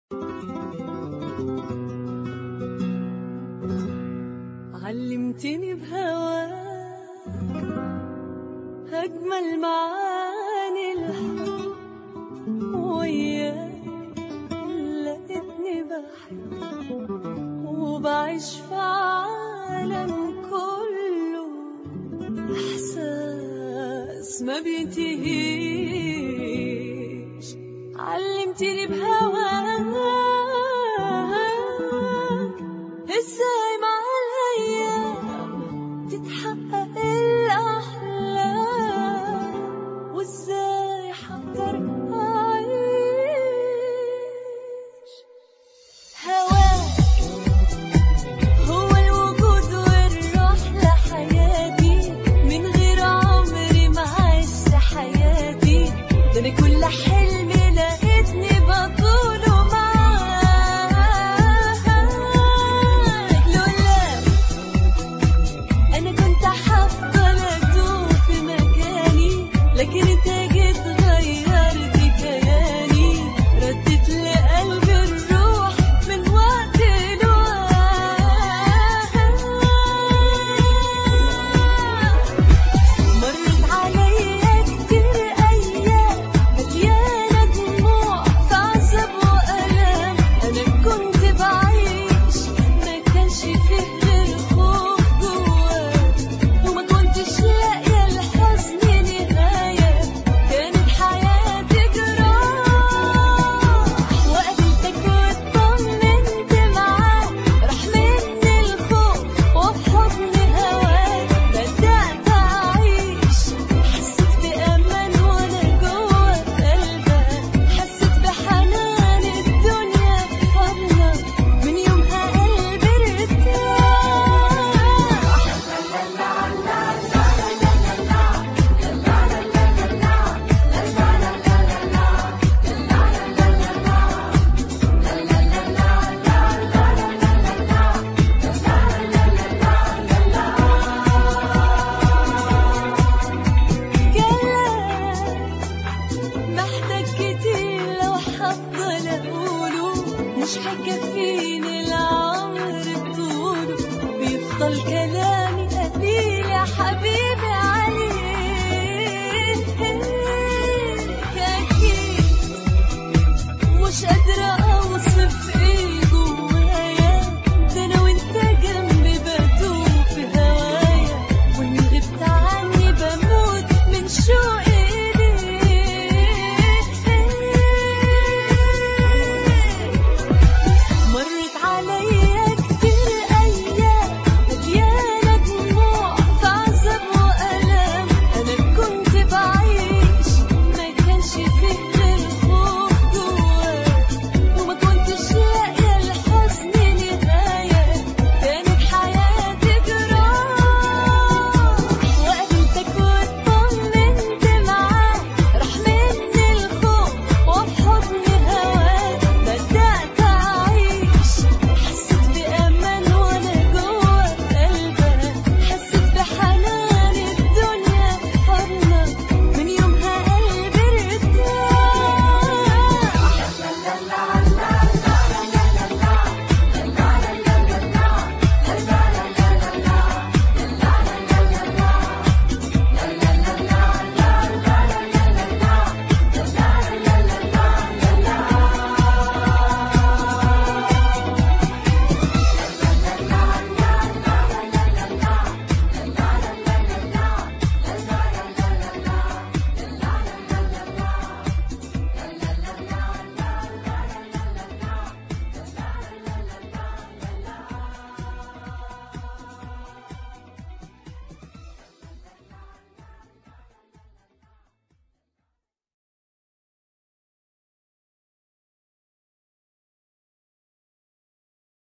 علمتني بهواك أجمل معاني الحب وياك لقيتني بحب وبعيش في عالم كله إحساس ما بينتهيش علمتني بهواك ازاي مع الأيام تتحقق الأحلام وازاي حقدر أعيش هواك هو الوجود والروح لحياتي من غير عمري ما عشت حياتي ده انا كل حلم لقيتني بطوله معاك لولاك انا كنت هفضل ادوب في مكاني لكن انت جيت غيرت كياني ردت لقلبي الروح من وقت لوقت مرت عليا كتير أيام مليانة دموع في عذاب وألام أنا كنت بعيش ما كانش فيه غير خوف جواك وما كنتش لاقية الحزن نهاية كانت حياتي جراح وقابلتك واطمنت معاك راح مني الخوف وفي حضن هواك بدأت أعيش حسيت بأمان وأنا جوا قلبك حسيت بحنان الدنيا في حضنك من يومها قلبي ارتاح كلام محتاج كتير لو هفضل اقوله مش هيكفيني العمر بطوله بيفضل كلام